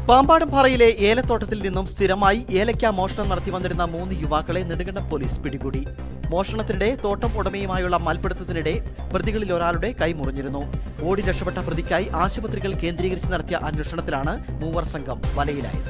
പാമ്പാടുംപാറയിലെ ഏലത്തോട്ടത്തിൽ നിന്നും സ്ഥിരമായി ഏലക്ക മോഷണം നടത്തി വന്നിരുന്ന മൂന്ന് യുവാക്കളെ നെടുങ്കണ്ടം പോലീസ് പിടികൂടി മോഷണത്തിനിടെ തോട്ടം ഉടമയുമായുള്ള മൽപ്പിടുത്തത്തിനിടെ പ്രതികളിൽ ഒരാളുടെ കൈ മുറിഞ്ഞിരുന്നു ഓടി രക്ഷപ്പെട്ട പ്രതിക്കായി ആശുപത്രികൾ കേന്ദ്രീകരിച്ച് നടത്തിയ അന്വേഷണത്തിലാണ് മൂവർ സംഘം വലയിലായത്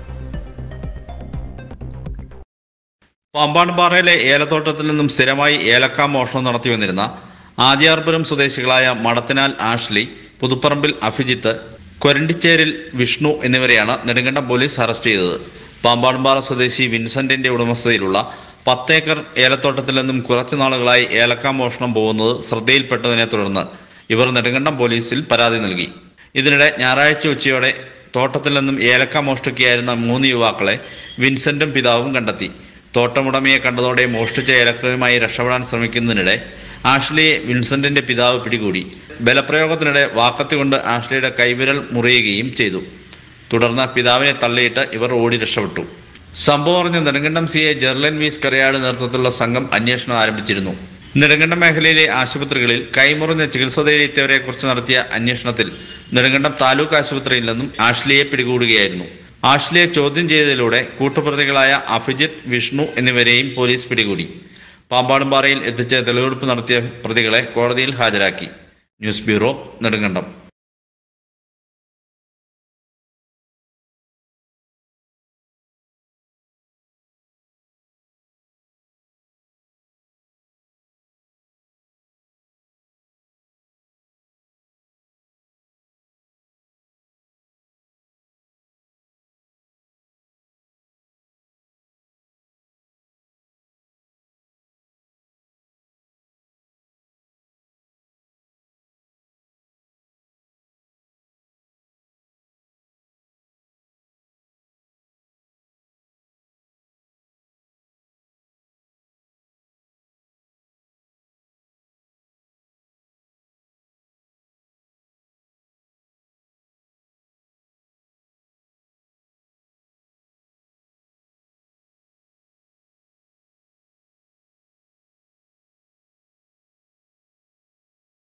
പാമ്പാടുംപാറയിലെ ഏലത്തോട്ടത്തിൽ നിന്നും സ്ഥിരമായി ഏലക്ക മോഷണം നടത്തി വന്നിരുന്ന ആദ്യാർപുരം സ്വദേശികളായ മടത്തിനാൽ ആഷ്ലി പുതുപ്പറമ്പിൽ അഭിജിത്ത് കൊരണ്ടിച്ചേരിൽ വിഷ്ണു എന്നിവരെയാണ് നെടുങ്കണ്ടം പോലീസ് അറസ്റ്റ് ചെയ്തത് പാമ്പാടുംപാറ സ്വദേശി വിൻസെന്റിന്റെ ഉടമസ്ഥതയിലുള്ള പത്തേക്കർ ഏലത്തോട്ടത്തിൽ നിന്നും കുറച്ചു നാളുകളായി ഏലക്ക മോഷണം പോകുന്നത് ശ്രദ്ധയിൽപ്പെട്ടതിനെ തുടർന്ന് ഇവർ നെടുങ്കണ്ടം പോലീസിൽ പരാതി നൽകി ഇതിനിടെ ഞായറാഴ്ച ഉച്ചയോടെ തോട്ടത്തിൽ നിന്നും ഏലക്ക മോഷ്ടിക്കുകയായിരുന്ന മൂന്ന് യുവാക്കളെ വിൻസെന്റും പിതാവും കണ്ടെത്തി തോട്ടമുടമയെ കണ്ടതോടെ മോഷ്ടിച്ച ഏലക്കയുമായി രക്ഷപ്പെടാൻ ശ്രമിക്കുന്നതിനിടെ ആഷ്ലിയെ വിൻസെന്റിന്റെ പിതാവ് പിടികൂടി ബലപ്രയോഗത്തിനിടെ വാക്കത്തി കൊണ്ട് ആഷ്ലിയുടെ കൈവിരൽ മുറിയുകയും ചെയ്തു തുടർന്ന് പിതാവിനെ തള്ളിയിട്ട് ഇവർ ഓടി രക്ഷപ്പെട്ടു സംഭവം അറിഞ്ഞ നെടുങ്കണ്ടം സി എ ജെർലൻ വീസ് കരയാട് നേതൃത്വത്തിലുള്ള സംഘം അന്വേഷണം ആരംഭിച്ചിരുന്നു നെടുങ്കണ്ടം മേഖലയിലെ ആശുപത്രികളിൽ കൈമുറിഞ്ഞ ചികിത്സ തേടിയെത്തിയവരെ കുറിച്ച് നടത്തിയ അന്വേഷണത്തിൽ നെടുങ്കണ്ടം താലൂക്ക് ആശുപത്രിയിൽ നിന്നും ആഷ്ലിയെ പിടികൂടുകയായിരുന്നു ആഷ്ലിയെ ചോദ്യം ചെയ്തതിലൂടെ കൂട്ടുപ്രതികളായ അഭിജിത്ത് വിഷ്ണു എന്നിവരെയും പോലീസ് പിടികൂടി പാമ്പാടുംപാറയിൽ എത്തിച്ച് തെളിവെടുപ്പ് നടത്തിയ പ്രതികളെ കോടതിയിൽ ഹാജരാക്കി ന്യൂസ് ബ്യൂറോ നെടുങ്കണ്ടം